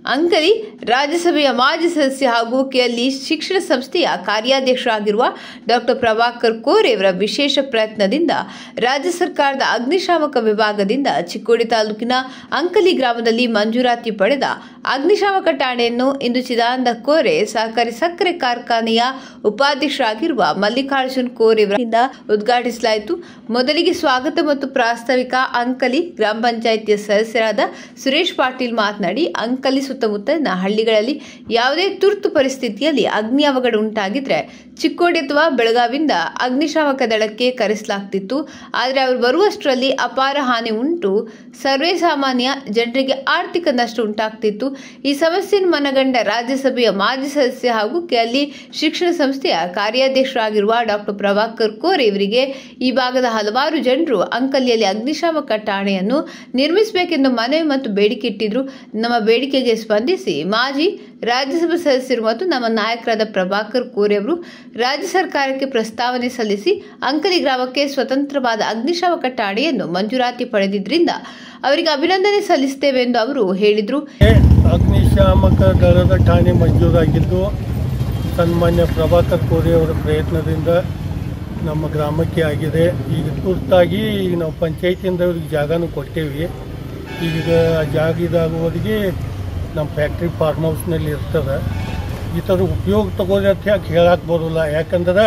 ಅಂಕಲಿ ರಾಜ್ಯಸಭೆಯ ಮಾಜಿ ಸದಸ್ಯ ಹಾಗೂ ಕೆಎಲ್ಇ ಶಿಕ್ಷಣ ಸಂಸ್ಥೆಯ ಕಾರ್ಯಾಧ್ಯಕ್ಷರಾಗಿರುವ ಡಾಕ್ಟರ್ ಪ್ರಭಾಕರ್ ಕೋರೆ ಅವರ ವಿಶೇಷ ಪ್ರಯತ್ನದಿಂದ ರಾಜ್ಯ ಸರ್ಕಾರದ ಅಗ್ನಿಶಾಮಕ ವಿಭಾಗದಿಂದ ಚಿಕ್ಕೋಡಿ ತಾಲೂಕಿನ ಅಂಕಲಿ ಗ್ರಾಮದಲ್ಲಿ ಮಂಜೂರಾತಿ ಪಡೆದ ಅಗ್ನಿಶಾಮಕ ಠಾಣೆಯನ್ನು ಇಂದು ಚಿದಾನಂದ ಕೋರೆ ಸಹಕಾರಿ ಸಕ್ಕರೆ ಕಾರ್ಖಾನೆಯ ಉಪಾಧ್ಯಕ್ಷರಾಗಿರುವ ಮಲ್ಲಿಕಾರ್ಜುನ್ ಕೋರೆ ಅವರಿಂದ ಉದ್ಘಾಟಿಸಲಾಯಿತು ಮೊದಲಿಗೆ ಸ್ವಾಗತ ಮತ್ತು ಪ್ರಾಸ್ತಾವಿಕ ಅಂಕಲಿ ಗ್ರಾಮ ಪಂಚಾಯಿತಿಯ ಸದಸ್ಯರಾದ ಸುರೇಶ್ ಪಾಟೀಲ್ ಮಾತನಾಡಿ ಅಂಕಲಿ ಸುತ್ತಮುತ್ತಲಿನ ಹಳ್ಳಿಗಳಲ್ಲಿ ಯಾವುದೇ ತುರ್ತು ಪರಿಸ್ಥಿತಿಯಲ್ಲಿ ಅಗ್ನಿ ಅವಘಡ ಉಂಟಾಗಿದ್ರೆ ಚಿಕ್ಕೋಡಿ ಅಥವಾ ಬೆಳಗಾವಿಯಿಂದ ಅಗ್ನಿಶಾಮಕ ದಳಕ್ಕೆ ಕರೆಸಲಾಗ್ತಿತ್ತು ಆದರೆ ಅವರು ಬರುವಷ್ಟರಲ್ಲಿ ಅಪಾರ ಹಾನಿ ಉಂಟು ಸರ್ವೇ ಸಾಮಾನ್ಯ ಜನರಿಗೆ ಆರ್ಥಿಕ ನಷ್ಟ ಉಂಟಾಗ್ತಿತ್ತು ಈ ಸಮಸ್ಯೆಯನ್ನು ಮನಗಂಡ ರಾಜ್ಯಸಭೆಯ ಮಾಜಿ ಸದಸ್ಯ ಹಾಗೂ ಕೆಎಲ್ಇ ಶಿಕ್ಷಣ ಸಂಸ್ಥೆಯ ಕಾರ್ಯಾಧ್ಯಕ್ಷರಾಗಿರುವ ಡಾಕ್ಟರ್ ಪ್ರಭಾಕರ್ ಕೋರೆ ಇವರಿಗೆ ಈ ಭಾಗದ ಹಲವಾರು ಜನರು ಅಂಕಲಿಯಲ್ಲಿ ಅಗ್ನಿಶಾಮಕ ಠಾಣೆಯನ್ನು ನಿರ್ಮಿಸಬೇಕೆಂದು ಮನವಿ ಮತ್ತು ಬೇಡಿಕೆ ಇಟ್ಟಿದ್ರು ನಮ್ಮ ಬೇಡಿಕೆಗೆ ಸ್ಪಂದಿಸಿ ಮಾಜಿ ರಾಜ್ಯಸಭಾ ಸದಸ್ಯರು ಮತ್ತು ನಮ್ಮ ನಾಯಕರಾದ ಪ್ರಭಾಕರ್ ಕೋರೆ ಅವರು ರಾಜ್ಯ ಸರ್ಕಾರಕ್ಕೆ ಪ್ರಸ್ತಾವನೆ ಸಲ್ಲಿಸಿ ಅಂಕಲಿ ಗ್ರಾಮಕ್ಕೆ ಸ್ವತಂತ್ರವಾದ ಅಗ್ನಿಶಾಮಕ ಠಾಣೆಯನ್ನು ಮಂಜೂರಾತಿ ಪಡೆದಿದ್ದರಿಂದ ಅವರಿಗೆ ಅಭಿನಂದನೆ ಸಲ್ಲಿಸುತ್ತೇವೆ ಎಂದು ಅವರು ಹೇಳಿದರು ಅಗ್ನಿಶಾಮಕ ದಳದ ಠಾಣೆ ಮಂಜೂರಾಗಿದ್ದು ಸನ್ಮಾನ್ಯ ಪ್ರಭಾಕರ್ ಕೋರೆ ಅವರ ಪ್ರಯತ್ನದಿಂದ ನಮ್ಮ ಗ್ರಾಮಕ್ಕೆ ಆಗಿದೆ ಈಗ ತುರ್ತಾಗಿ ಈಗ ನಾವು ಪಂಚಾಯತಿಯಿಂದ ಅವ್ರಿಗೆ ಜಾಗನೂ ಕೊಟ್ಟೇವಿ ಈಗ ಆ ಜಾಗ ಇದಾಗುವವರೆಗೆ ನಮ್ಮ ಫ್ಯಾಕ್ಟ್ರಿ ಫಾರ್ಮ್ ಹೌಸ್ನಲ್ಲಿ ಇರ್ತದೆ ಈ ಥರ ಉಪಯೋಗ ತಗೋರಿ ಅಂತ ಯಾಕೆ ಹೇಳಕ್ಕೆ ಬರೋಲ್ಲ ಯಾಕಂದ್ರೆ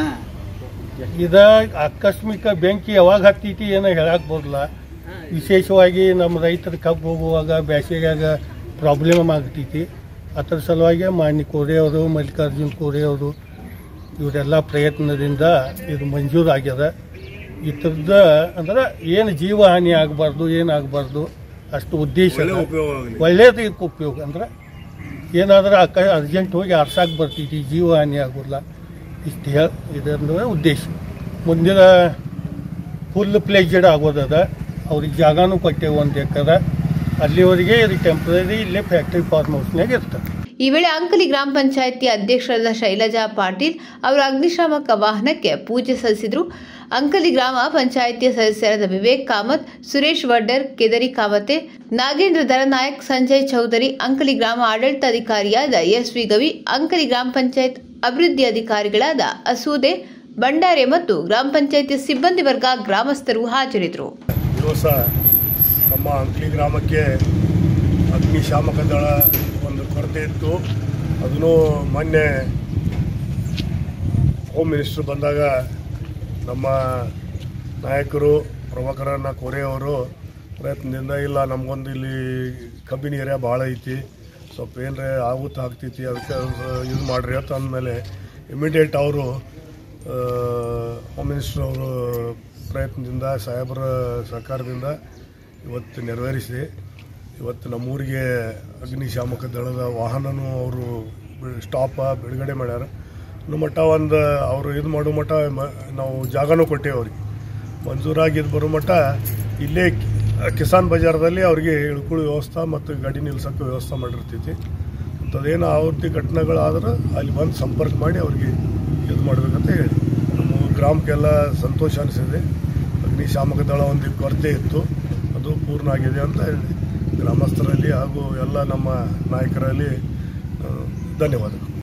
ಇದ ಆಕಸ್ಮಿಕ ಬೆಂಕಿ ಯಾವಾಗ ಹತ್ತೈತಿ ಏನೋ ಹೇಳಕ್ಕೆ ಬರೋಲ್ಲ ವಿಶೇಷವಾಗಿ ನಮ್ಮ ರೈತರ ಕಬ್ಬು ಹೋಗುವಾಗ ಬೇಸಿಗೆಯಾಗ ಪ್ರಾಬ್ಲಮ್ ಆಗ್ತೈತಿ ಅದರ ಸಲುವಾಗಿ ಮಾನ್ಯ ಕೋರೆ ಅವರು ಮಲ್ಲಿಕಾರ್ಜುನ್ ಕೋರೆ ಅವರು ಇವರೆಲ್ಲ ಪ್ರಯತ್ನದಿಂದ ಇದು ಮಂಜೂರಾಗ್ಯದ ಈ ಥರದ ಅಂದ್ರೆ ಏನು ಜೀವಹಾನಿ ಆಗಬಾರ್ದು ಏನು ಆಗಬಾರ್ದು ಅಷ್ಟು ಉದ್ದೇಶ ಒಳ್ಳೇದು ಇದಕ್ಕೆ ಉಪಯೋಗ ಅಂದ್ರೆ ಏನಾದ್ರೆ ಅಕ್ಕ ಅರ್ಜೆಂಟ್ ಹೋಗಿ ಆರ್ಸಾಕ್ ಬರ್ತೈತಿ ಜೀವಹಾನಿ ಆಗೋಲ್ಲ ಇಷ್ಟು ಹೇಳಿ ಇದರ ಉದ್ದೇಶ ಮುಂದಿನ ಫುಲ್ ಪ್ಲೇಜೆಡ್ ಆಗೋದದ ಅವ್ರಿಗೆ ಜಾಗನೂ ಕೊಟ್ಟೇವೆ ಒಂದು ಎಕರೆ ಅಲ್ಲಿವರೆಗೆ ಇದು ಟೆಂಪ್ರರಿ ಇಲ್ಲೇ ಫ್ಯಾಕ್ಟ್ರಿ ಫಾರ್ಮ್ ಹೌಸ್ನಾಗ ಇರ್ತದೆ ಈ ವೇಳೆ ಅಂಕಲಿ ಗ್ರಾಮ ಪಂಚಾಯಿತಿ ಅಧ್ಯಕ್ಷರಾದ ಶೈಲಜಾ ಪಾಟೀಲ್ ಅವರು ಅಗ್ನಿಶಾಮಕ ವಾಹನಕ್ಕೆ ಪೂಜೆ ಸಲ್ಲಿಸಿದರು ಅಂಕಲಿ ಗ್ರಾಮ ಪಂಚಾಯಿತಿಯ ಸದಸ್ಯರಾದ ವಿವೇಕ್ ಕಾಮತ್ ಸುರೇಶ್ ವಡ್ಡರ್ ಕೆದರಿ ಕಾಮತೆ ನಾಗೇಂದ್ರ ದರನಾಯಕ್ ಸಂಜಯ್ ಚೌಧರಿ ಅಂಕಲಿ ಗ್ರಾಮ ಆಡಳಿತಾಧಿಕಾರಿಯಾದ ಎಸ್ ವಿ ಗವಿ ಅಂಕಲಿ ಗ್ರಾಮ ಪಂಚಾಯತ್ ಅಭಿವೃದ್ಧಿ ಅಧಿಕಾರಿಗಳಾದ ಅಸೂದೆ ಬಂಡಾರೆ ಮತ್ತು ಗ್ರಾಮ ಪಂಚಾಯಿತಿ ಸಿಬ್ಬಂದಿ ವರ್ಗ ಗ್ರಾಮಸ್ಥರು ಹಾಜರಿದ್ದರು ದಿವಸ ನಮ್ಮ ಅಂಕ್ಲಿ ಗ್ರಾಮಕ್ಕೆ ಅಗ್ನಿಶಾಮಕ ದಳ ಒಂದು ಕೊರತೆ ಇತ್ತು ಅದನ್ನು ಮೊನ್ನೆ ಹೋಮ್ ಮಿನಿಸ್ಟ್ರು ಬಂದಾಗ ನಮ್ಮ ನಾಯಕರು ಪ್ರಭಾಕರನ್ನ ಕೋರೆ ಅವರು ಪ್ರಯತ್ನದಿಂದ ಇಲ್ಲ ನಮಗೊಂದು ಇಲ್ಲಿ ಕಬ್ಬಿನ ಏರಿಯಾ ಭಾಳ ಐತಿ ಸ್ವಲ್ಪ ಏನರ ಆಗುತ್ತೆ ಆಗ್ತೈತಿ ಅದಕ್ಕೆ ಇದು ಮಾಡಿರಿ ಅಂತ ಅಂದಮೇಲೆ ಇಮಿಡಿಯೇಟ್ ಅವರು ಹೋಮ್ ಮಿನಿಸ್ಟ್ರ್ ಅವರು ಪ್ರಯತ್ನದಿಂದ ಸಾಹೇಬರ ಸಹಕಾರದಿಂದ ಇವತ್ತು ನೆರವೇರಿಸಿ ಇವತ್ತು ನಮ್ಮೂರಿಗೆ ಅಗ್ನಿಶಾಮಕ ದಳದ ವಾಹನನೂ ಅವರು ಸ್ಟಾಪ ಬಿಡುಗಡೆ ಮಾಡ್ಯಾರ ಇನ್ನು ಮಟ್ಟ ಒಂದು ಅವರು ಇದು ಮಾಡೋ ಮಟ್ಟ ಮ- ನಾವು ಜಾಗನೂ ಕೊಟ್ಟೇವೆ ಅವ್ರಿಗೆ ಮಂಜೂರಾಗಿದ್ದು ಬರೋ ಮಟ್ಟ ಇಲ್ಲೇ ಕಿ- ಕಿಸಾನ್ ಬಜಾರ್ದಲ್ಲಿ ಅವ್ರಿಗೆ ಇಳ್ಕೊಳ್ಳೋ ವ್ಯವಸ್ಥೆ ಮತ್ತು ಗಾಡಿ ನಿಲ್ಸೋಕ್ಕೆ ವ್ಯವಸ್ಥೆ ಮಾಡಿರ್ತೈತಿ ಅಂಥದ್ದೇನು ಆವೃತ್ತಿ ಘಟನೆಗಳಾದ್ರೆ ಅಲ್ಲಿ ಬಂದು ಸಂಪರ್ಕ ಮಾಡಿ ಅವ್ರಿಗೆ ಇದು ಮಾಡಬೇಕಂತ ಹೇಳಿ ನಮ್ಮ ಗ್ರಾಮಕ್ಕೆಲ್ಲ ಸಂತೋಷ ಅನಿಸಿದೆ ಅಗ್ನಿಶಾಮಕ ದಳ ಒಂದು ಕೊರತೆ ಇತ್ತು ಅದು ಪೂರ್ಣ ಆಗಿದೆ ಅಂತ ಹೇಳಿ ಗ್ರಾಮಸ್ಥರಲ್ಲಿ ಹಾಗೂ ಎಲ್ಲ ನಮ್ಮ ನಾಯಕರಲ್ಲಿ ಆ, ಧನ್ಯವಾದಗಳು